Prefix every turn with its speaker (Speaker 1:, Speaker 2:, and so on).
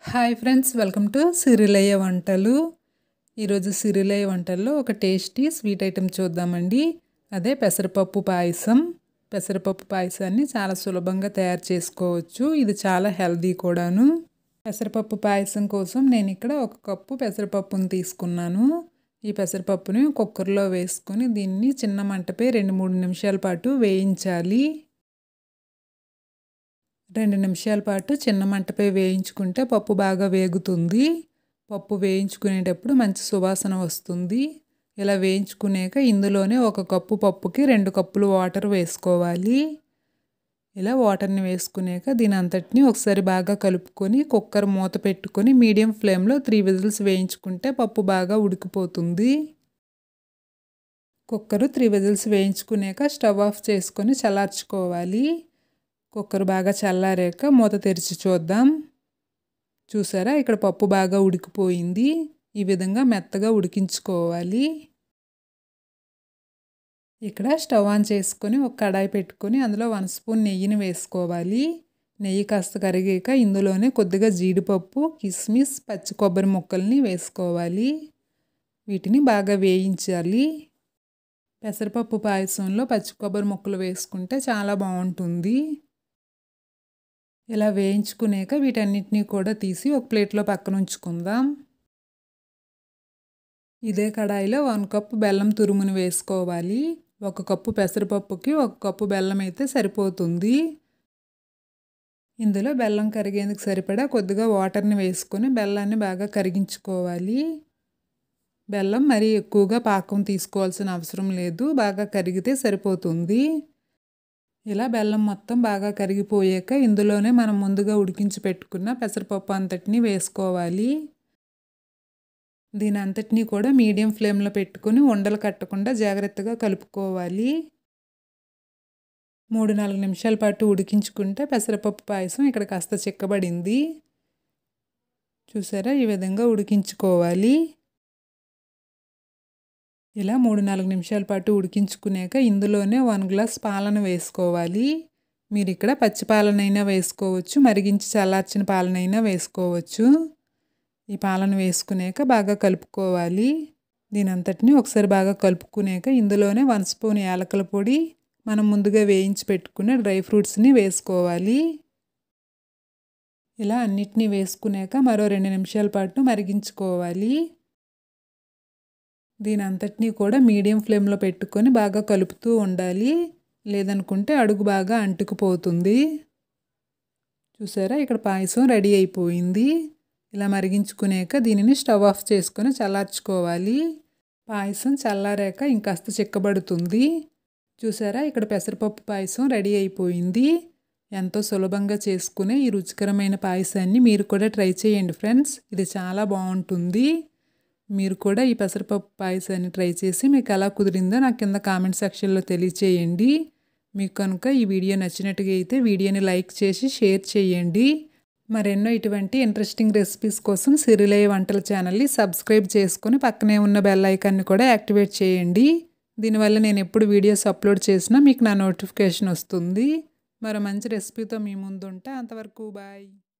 Speaker 1: hi friends welcome to Sirilayya వంటలు ఈరోజు సిరిలయ్య వంటల్లో ఒక టేస్టీ స్వీట్ ఐటెం చూద్దామండి అదే పెసరపప్పు పాయసం పెసరపప్పు పాయసాన్ని చాలా సులభంగా తయారు చేసుకోవచ్చు ఇది చాలా హెల్దీ కూడాను పెసరపప్పు పాయసం కోసం నేను ఇక్కడ ఒక కప్పు పెసరపప్పును తీసుకున్నాను ఈ పెసరపప్పుని కుక్కర్లో వేసుకొని దీన్ని చిన్న మంటపై రెండు మూడు నిమిషాల పాటు వేయించాలి రెండు నిమిషాల పాటు చిన్న మంటపై వేయించుకుంటే పప్పు బాగా వేగుతుంది పప్పు వేయించుకునేటప్పుడు మంచి సువాసన వస్తుంది ఇలా వేయించుకునేక ఇందులోనే ఒక కప్పు పప్పుకి రెండు కప్పులు వాటర్ వేసుకోవాలి ఇలా వాటర్ని వేసుకునేక దీని అంతటిని ఒకసారి బాగా కలుపుకొని కుక్కర్ మూత పెట్టుకొని మీడియం ఫ్లేమ్లో త్రీ విజిల్స్ వేయించుకుంటే పప్పు బాగా ఉడికిపోతుంది కుక్కరు త్రీ విజిల్స్ వేయించుకునేక స్టవ్ ఆఫ్ చేసుకొని చల్లార్చుకోవాలి కుక్కర్ బాగా చల్లారాక మూత తెరిచి చూద్దాం చూసారా ఇక్కడ పప్పు బాగా ఉడికిపోయింది ఈ విధంగా మెత్తగా ఉడికించుకోవాలి ఇక్కడ స్టవ్ ఆన్ చేసుకొని ఒక కడాయి పెట్టుకొని అందులో వన్ స్పూన్ నెయ్యిని వేసుకోవాలి నెయ్యి కాస్త కరిగాక ఇందులోనే కొద్దిగా జీడిపప్పు కిస్మిస్ పచ్చి కొబ్బరి ముక్కల్ని వేసుకోవాలి వీటిని బాగా వేయించాలి పెసరపప్పు పాయసంలో పచ్చి కొబ్బరి ముక్కలు వేసుకుంటే చాలా బాగుంటుంది ఇలా వేయించుకునేక వీటన్నిటినీ కూడా తీసి ఒక ప్లేట్లో పక్కన ఉంచుకుందాం ఇదే కడాయిలో వన్ కప్పు బెల్లం తురుమును వేసుకోవాలి ఒక కప్పు పెసరపప్పుకి ఒక కప్పు బెల్లం అయితే సరిపోతుంది ఇందులో బెల్లం కరిగేందుకు సరిపడా కొద్దిగా వాటర్ని వేసుకొని బెల్లాన్ని బాగా కరిగించుకోవాలి బెల్లం మరీ ఎక్కువగా పాకం తీసుకోవాల్సిన అవసరం లేదు బాగా కరిగితే సరిపోతుంది ఇలా బెల్లం మొత్తం బాగా కరిగిపోయాక ఇందులోనే మనం ముందుగా ఉడికించి పెట్టుకున్న పెసరపప్పు అంతటిని వేసుకోవాలి దీని అంతటినీ కూడా మీడియం ఫ్లేమ్లో పెట్టుకుని ఉండలు కట్టకుండా జాగ్రత్తగా కలుపుకోవాలి మూడు నాలుగు నిమిషాల పాటు ఉడికించుకుంటే పెసరపప్పు పాయసం ఇక్కడ కాస్త చిక్కబడింది చూసారా ఈ విధంగా ఉడికించుకోవాలి ఇలా మూడు నాలుగు నిమిషాల పాటు ఉడికించుకున్నాక ఇందులోనే వన్ గ్లాస్ పాలను వేసుకోవాలి మీరు ఇక్కడ పచ్చి పాలనైనా వేసుకోవచ్చు మరిగించి చల్లార్చిన పాలనైనా వేసుకోవచ్చు ఈ పాలను వేసుకునేక బాగా కలుపుకోవాలి దీని అంతటిని ఒకసారి బాగా కలుపుకునేక ఇందులోనే వన్ స్పూన్ యాలకల పొడి మనం ముందుగా వేయించి పెట్టుకున్న డ్రై ఫ్రూట్స్ని వేసుకోవాలి ఇలా అన్నిటినీ వేసుకునేక మరో రెండు నిమిషాల పాటు మరిగించుకోవాలి దీని అంతటినీ కూడా మీడియం ఫ్లేమ్లో పెట్టుకొని బాగా కలుపుతూ ఉండాలి లేదనుకుంటే అడుగు బాగా అంటుకుపోతుంది చూసారా ఇక్కడ పాయసం రెడీ అయిపోయింది ఇలా మరిగించుకునేక దీనిని స్టవ్ ఆఫ్ చేసుకొని చల్లార్చుకోవాలి పాయసం చల్లారాక ఇంకాస్త చిక్కబడుతుంది చూసారా ఇక్కడ పెసరపప్పు పాయసం రెడీ అయిపోయింది ఎంతో సులభంగా చేసుకునే ఈ రుచికరమైన పాయసాన్ని మీరు కూడా ట్రై చేయండి ఫ్రెండ్స్ ఇది చాలా బాగుంటుంది మీరు కూడా ఈ పెసరపప్పు పాయసాన్ని ట్రై చేసి మీకు ఎలా కుదిరిందో నాకు కింద కామెంట్ సెక్షన్లో తెలియచేయండి మీకు కనుక ఈ వీడియో నచ్చినట్టుగా అయితే వీడియోని లైక్ చేసి షేర్ చేయండి మరెన్నో ఇటువంటి ఇంట్రెస్టింగ్ రెసిపీస్ కోసం సిరిలయ వంటల ఛానల్ని సబ్స్క్రైబ్ చేసుకొని పక్కనే ఉన్న బెల్ ఐకాన్ని కూడా యాక్టివేట్ చేయండి దీనివల్ల నేను ఎప్పుడు వీడియోస్ అప్లోడ్ చేసినా మీకు నా నోటిఫికేషన్ వస్తుంది మరో మంచి రెసిపీతో మీ ముందు ఉంటా అంతవరకు బాయ్